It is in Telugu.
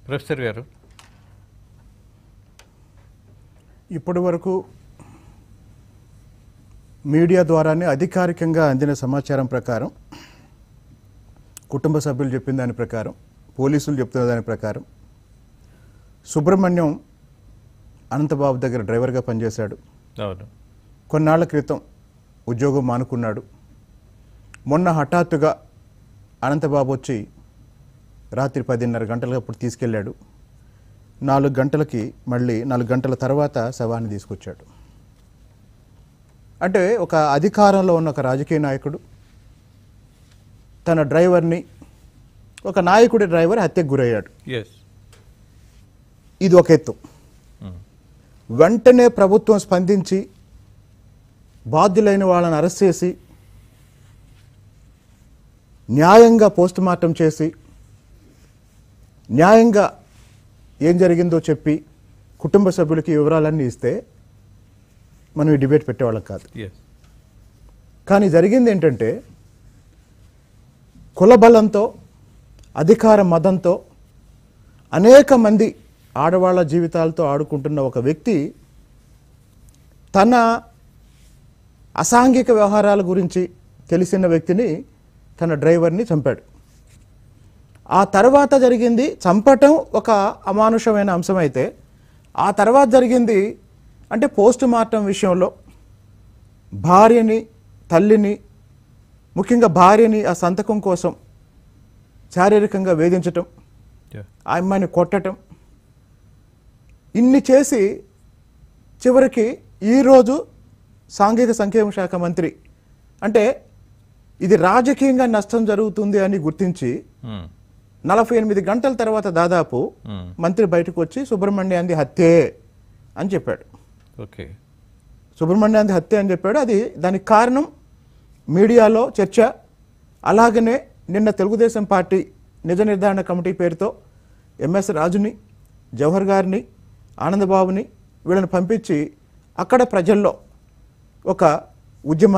ప్రొఫెసర్ గారు ఇప్పటి వరకు మీడియా ద్వారానే అధికారికంగా అందిన సమాచారం ప్రకారం కుటుంబ సభ్యులు చెప్పిన దాని ప్రకారం పోలీసులు చెప్తున్న దాని ప్రకారం సుబ్రహ్మణ్యం అనంతబాబు దగ్గర డ్రైవర్గా పనిచేశాడు అవును కొన్నాళ్ల క్రితం ఉద్యోగం మానుకున్నాడు మొన్న హఠాత్తుగా అనంతబాబు వచ్చి రాత్రి పదిన్నర గంటలప్పుడు తీసుకెళ్ళాడు నాలుగు గంటలకి మళ్ళీ నాలుగు గంటల తర్వాత శవాన్ని తీసుకొచ్చాడు అంటే ఒక అధికారంలో ఉన్న ఒక రాజకీయ నాయకుడు తన డ్రైవర్ని ఒక నాయకుడి డ్రైవర్ హత్యకు గురయ్యాడు ఎస్ ఇది ఒక ఎత్తు వెంటనే ప్రభుత్వం స్పందించి బాధ్యులైన వాళ్ళని అరెస్ట్ చేసి న్యాయంగా పోస్ట్ మార్టం చేసి న్యాయంగా ఏం జరిగిందో చెప్పి కుటుంబ సభ్యులకి వివరాలన్నీ ఇస్తే మనం ఈ డిబేట్ పెట్టేవాళ్ళం కాదు ఎస్ కానీ జరిగింది ఏంటంటే కులబలంతో అధికార మదంతో అనేక మంది ఆడవాళ్ళ జీవితాలతో ఆడుకుంటున్న ఒక వ్యక్తి తన అసాంఘిక వ్యవహారాల గురించి తెలిసిన వ్యక్తిని తన డ్రైవర్ని చంపాడు ఆ తర్వాత జరిగింది చంపటం ఒక అమానుషమైన అంశం అయితే ఆ తర్వాత జరిగింది అంటే పోస్ట్ మార్టం విషయంలో భార్యని తల్లిని ముఖ్యంగా భార్యని ఆ సంతకం కోసం శారీరకంగా వేధించటం ఆ అమ్మాయిని కొట్టటం ఇన్ని చేసి చివరికి ఈరోజు సాంఘిక సంక్షేమ శాఖ మంత్రి అంటే ఇది రాజకీయంగా నష్టం జరుగుతుంది అని గుర్తించి నలభై ఎనిమిది గంటల తర్వాత దాదాపు మంత్రి బయటకు వచ్చి సుబ్రహ్మణ్యాంది హత్యే అని చెప్పాడు ఓకే సుబ్రహ్మణ్యాంది హత్య అని చెప్పాడు అది దానికి కారణం మీడియాలో చర్చ అలాగనే నిన్న తెలుగుదేశం పార్టీ నిజ నిర్ధారణ కమిటీ పేరుతో ఎంఎస్ రాజుని జవహర్ గారిని ఆనందబాబుని వీళ్ళని పంపించి అక్కడ ప్రజల్లో ఒక ఉద్యమ